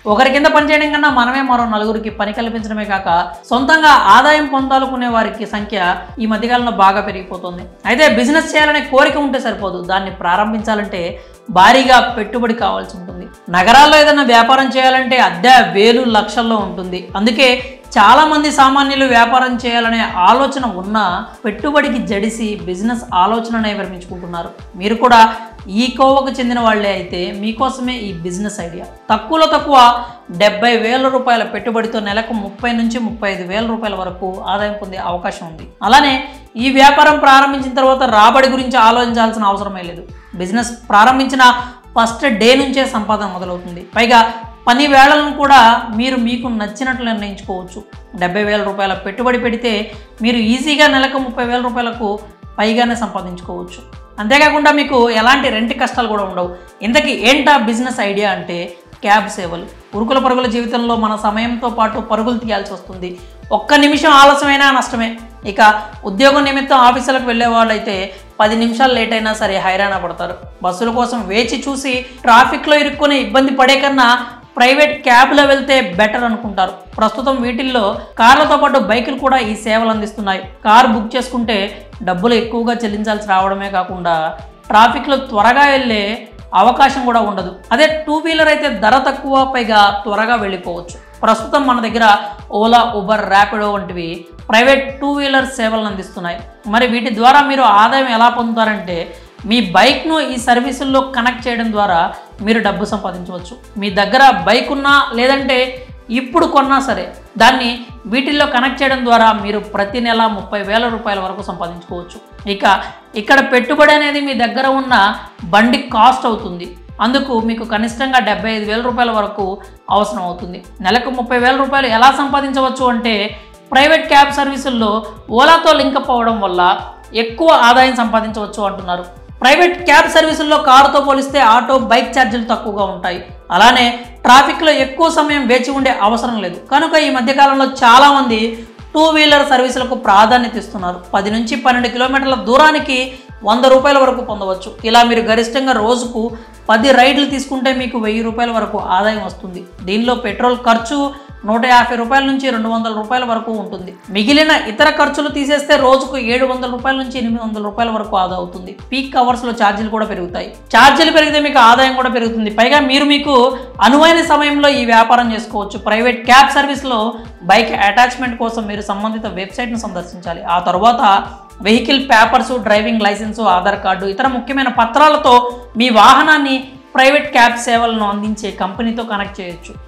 ఒకరి కింద పనిచేయడం కన్నా మనమే మరో నలుగురికి పని కల్పించడమే కాక సొంతంగా ఆదాయం పొందాలనుకునే వారికి సంఖ్య ఈ మధ్యకాలంలో బాగా పెరిగిపోతుంది అయితే బిజినెస్ చేయాలనే కోరిక ఉంటే సరిపోదు దాన్ని ప్రారంభించాలంటే భారీగా పెట్టుబడి కావాల్సి ఉంటుంది నగరాల్లో ఏదైనా వ్యాపారం చేయాలంటే అద్దె వేలు లక్షల్లో ఉంటుంది అందుకే చాలా మంది సామాన్యులు వ్యాపారం చేయాలనే ఆలోచన ఉన్నా పెట్టుబడికి జడిసి బిజినెస్ ఆలోచననే విరమించుకుంటున్నారు మీరు కూడా ఈ కోవకు చెందిన వాళ్ళే అయితే మీకోసమే ఈ బిజినెస్ ఐడియా తక్కువలో తక్కువ డెబ్బై వేల రూపాయల పెట్టుబడితో నెలకు ముప్పై నుంచి ముప్పై ఐదు వేల రూపాయల వరకు ఆదాయం పొందే అవకాశం ఉంది అలానే ఈ వ్యాపారం ప్రారంభించిన తర్వాత రాబడి గురించి ఆలోచించాల్సిన అవసరమే లేదు బిజినెస్ ప్రారంభించిన ఫస్ట్ డే నుంచే సంపాదన మొదలవుతుంది పైగా పని వేళలను కూడా మీరు మీకు నచ్చినట్లు నిర్ణయించుకోవచ్చు డెబ్బై వేల రూపాయల పెట్టుబడి పెడితే మీరు ఈజీగా నెలకు ముప్పై వేల రూపాయలకు పైగానే సంపాదించుకోవచ్చు అంతేకాకుండా మీకు ఎలాంటి రెంట్ కష్టాలు కూడా ఉండవు ఇంతకీ ఏంటా బిజినెస్ ఐడియా అంటే క్యాబ్ సేవలు ఉరుకుల పరుగుల జీవితంలో మన సమయంతో పాటు పరుగులు తీయాల్సి వస్తుంది ఒక్క నిమిషం ఆలస్యమైనా నష్టమే ఇక ఉద్యోగం నిమిత్తం ఆఫీసులకు వెళ్ళే వాళ్ళైతే పది నిమిషాలు లేట్ అయినా సరే హైరాణ పడతారు బస్సుల కోసం వేచి చూసి ట్రాఫిక్లో ఇరుక్కునే ఇబ్బంది పడే కన్నా ప్రైవేట్ క్యాబ్లో వెళ్తే బెటర్ అనుకుంటారు ప్రస్తుతం వీటిల్లో కార్లతో పాటు బైకులు కూడా ఈ సేవలు అందిస్తున్నాయి కార్ బుక్ చేసుకుంటే డబ్బులు ఎక్కువగా చెల్లించాల్సి రావడమే కాకుండా ట్రాఫిక్లో త్వరగా వెళ్ళే అవకాశం కూడా ఉండదు అదే టూ వీలర్ అయితే ధర తక్కువ పైగా త్వరగా వెళ్ళిపోవచ్చు ప్రస్తుతం మన దగ్గర ఓలా ఉబర్ ర్యాపిడో వంటివి ప్రైవేట్ టూ వీలర్ సేవలను అందిస్తున్నాయి మరి వీటి ద్వారా మీరు ఆదాయం ఎలా పొందుతారంటే మీ బైక్ను ఈ సర్వీసుల్లో కనెక్ట్ చేయడం ద్వారా మీరు డబ్బు సంపాదించవచ్చు మీ దగ్గర బైక్ ఉన్నా లేదంటే ఇప్పుడు కొన్నా సరే దాన్ని వీటిల్లో కనెక్ట్ చేయడం ద్వారా మీరు ప్రతి నెల ముప్పై వేల రూపాయల వరకు సంపాదించుకోవచ్చు ఇక ఇక్కడ పెట్టుబడి అనేది మీ దగ్గర ఉన్న బండి కాస్ట్ అవుతుంది అందుకు మీకు కనిష్టంగా డెబ్బై ఐదు వేల రూపాయల వరకు అవసరం అవుతుంది నెలకు ముప్పై వేల రూపాయలు ఎలా సంపాదించవచ్చు అంటే ప్రైవేట్ క్యాబ్ సర్వీసుల్లో ఓలాతో లింకప్ అవ్వడం వల్ల ఎక్కువ ఆదాయం సంపాదించవచ్చు అంటున్నారు ప్రైవేట్ క్యాబ్ సర్వీసుల్లో కారుతో పోలిస్తే ఆటో బైక్ ఛార్జీలు తక్కువగా ఉంటాయి అలానే ట్రాఫిక్లో ఎక్కువ సమయం వేచి ఉండే అవసరం లేదు కనుక ఈ మధ్యకాలంలో చాలామంది టూ వీలర్ సర్వీసులకు ప్రాధాన్యత ఇస్తున్నారు పది నుంచి పన్నెండు కిలోమీటర్ల దూరానికి వంద రూపాయల వరకు పొందవచ్చు ఇలా మీరు గరిష్టంగా రోజుకు పది రైడ్లు తీసుకుంటే మీకు వెయ్యి రూపాయల వరకు ఆదాయం వస్తుంది దీనిలో పెట్రోల్ ఖర్చు నూట యాభై రూపాయల నుంచి రెండు వందల రూపాయల వరకు ఉంటుంది మిగిలిన ఇతర ఖర్చులు తీసేస్తే రోజుకు ఏడు వందల రూపాయల నుంచి ఎనిమిది వందల రూపాయల వరకు ఆదా అవుతుంది పీక్ అవర్స్లో ఛార్జీలు కూడా పెరుగుతాయి ఛార్జీలు పెరిగితే మీకు ఆదాయం కూడా పెరుగుతుంది పైగా మీరు మీకు అనువైన సమయంలో ఈ వ్యాపారం చేసుకోవచ్చు ప్రైవేట్ క్యాబ్ సర్వీస్లో బైక్ అటాచ్మెంట్ కోసం మీరు సంబంధిత వెబ్సైట్ను సందర్శించాలి ఆ తర్వాత vehicle papers driving licence Aadhaar card ఇతర ముఖ్యమైన పత్రాలతో మీ వాహనాన్ని ప్రైవేట్ క్యాబ్ సేవలను అందించే కంపెనీతో కనెక్ట్ చేయొచ్చు